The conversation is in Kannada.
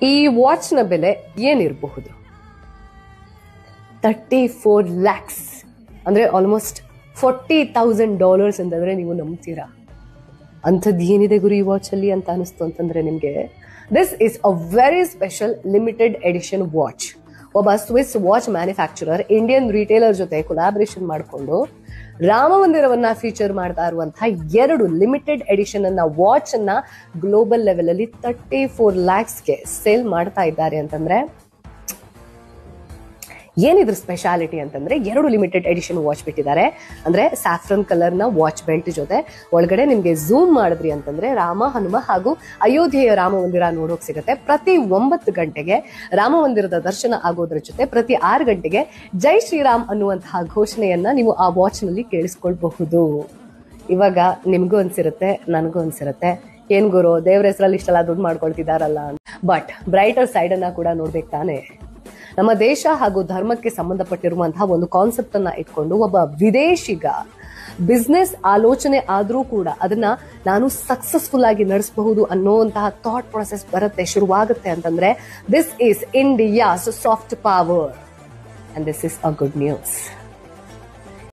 ಈ ವಾಚ್ನ ಬೆಲೆ ಏನಿರಬಹುದು ತರ್ಟಿ ಫೋರ್ ಲ್ಯಾಕ್ಸ್ ಅಂದ್ರೆ ಆಲ್ಮೋಸ್ಟ್ ಫೋರ್ಟಿ ತೌಸಂಡ್ ಡಾಲರ್ಸ್ ಅಂತಂದ್ರೆ ನೀವು ನಂಬ್ತೀರಾ ಅಂಥದ್ದು ಏನಿದೆ ಗುರು ಈ ವಾಚ್ ಅಲ್ಲಿ ಅಂತ ಅನಿಸ್ತು ಅಂತಂದ್ರೆ ನಿಮಗೆ this is a very special limited edition watch ಒಬ್ಬ Swiss watch manufacturer Indian retailer ಜೊತೆ ಕೊಲಾಬರೇಷನ್ ಮಾಡಿಕೊಂಡು ರಾಮ ಮಂದಿರವನ್ನ ಫೀಚರ್ ಮಾಡ್ತಾ ಇರುವಂತಹ ಎರಡು ಲಿಮಿಟೆಡ್ ಎಡಿಷನ್ ಅನ್ನ ವಾಚ್ ಅನ್ನ ಗ್ಲೋಬಲ್ ಲೆವೆಲ್ ಅಲ್ಲಿ ತರ್ಟಿ ಫೋರ್ ಲ್ಯಾಕ್ಸ್ಗೆ ಸೇಲ್ ಮಾಡ್ತಾ ಇದ್ದಾರೆ ಅಂತಂದ್ರೆ ಏನಿದ್ರ ಸ್ಪೆಷಾಲಿಟಿ ಅಂತಂದ್ರೆ ಎರಡು ಲಿಮಿಟೆಡ್ ಎಡಿಷನ್ ವಾಚ್ ಬಿಟ್ಟಿದ್ದಾರೆ ಅಂದ್ರೆ ಸ್ಯಾಫ್ರನ್ ಕಲರ್ ನ ವಾಚ್ ಬೆಲ್ಟ್ ಜೊತೆ ಒಳಗಡೆ ನಿಮ್ಗೆ ಝೂಮ್ ಮಾಡಿದ್ರಿ ಅಂತಂದ್ರೆ ರಾಮ ಹನುಮ ಹಾಗೂ ಅಯೋಧ್ಯೆಯ ರಾಮ ಮಂದಿರ ನೋಡೋಕ್ ಸಿಗುತ್ತೆ ಪ್ರತಿ ಒಂಬತ್ತು ಗಂಟೆಗೆ ರಾಮ ಮಂದಿರದ ದರ್ಶನ ಆಗೋದ್ರ ಜೊತೆ ಪ್ರತಿ ಆರು ಗಂಟೆಗೆ ಜೈ ಶ್ರೀರಾಮ್ ಅನ್ನುವಂತಹ ಘೋಷಣೆಯನ್ನ ನೀವು ಆ ವಾಚ್ ನಲ್ಲಿ ಕೇಳಿಸ್ಕೊಳ್ಬಹುದು ಇವಾಗ ನಿಮ್ಗೂ ಅನ್ಸಿರುತ್ತೆ ನನಗೂ ಅನ್ಸಿರುತ್ತೆ ಏನ್ ಗುರು ದೇವ್ರ ಹೆಸರಲ್ಲಿ ಇಷ್ಟೆಲ್ಲ ದುಡ್ಡು ಮಾಡ್ಕೊಳ್ತಿದಾರಲ್ಲ ಬಟ್ ಬ್ರೈಟರ್ ಸೈಡ್ ಅನ್ನ ಕೂಡ ನೋಡ್ಬೇಕು ತಾನೆ ನಮ್ಮ ದೇಶ ಹಾಗೂ ಧರ್ಮಕ್ಕೆ ಸಂಬಂಧಪಟ್ಟಿರುವಂತಹ ಒಂದು ಕಾನ್ಸೆಪ್ಟ್ ಅನ್ನ ಇಟ್ಕೊಂಡು ಒಬ್ಬ ವಿದೇಶಿಗ ಬಿಸ್ನೆಸ್ ಆಲೋಚನೆ ಆದ್ರೂ ಕೂಡ ಅದನ್ನ ನಾನು ಸಕ್ಸಸ್ಫುಲ್ ಆಗಿ ನಡೆಸಬಹುದು ಅನ್ನೋಂತಹ ಥಾಟ್ ಪ್ರೊಸೆಸ್ ಬರುತ್ತೆ ಶುರುವಾಗುತ್ತೆ ಅಂತಂದ್ರೆ this is India's soft power and this is a good news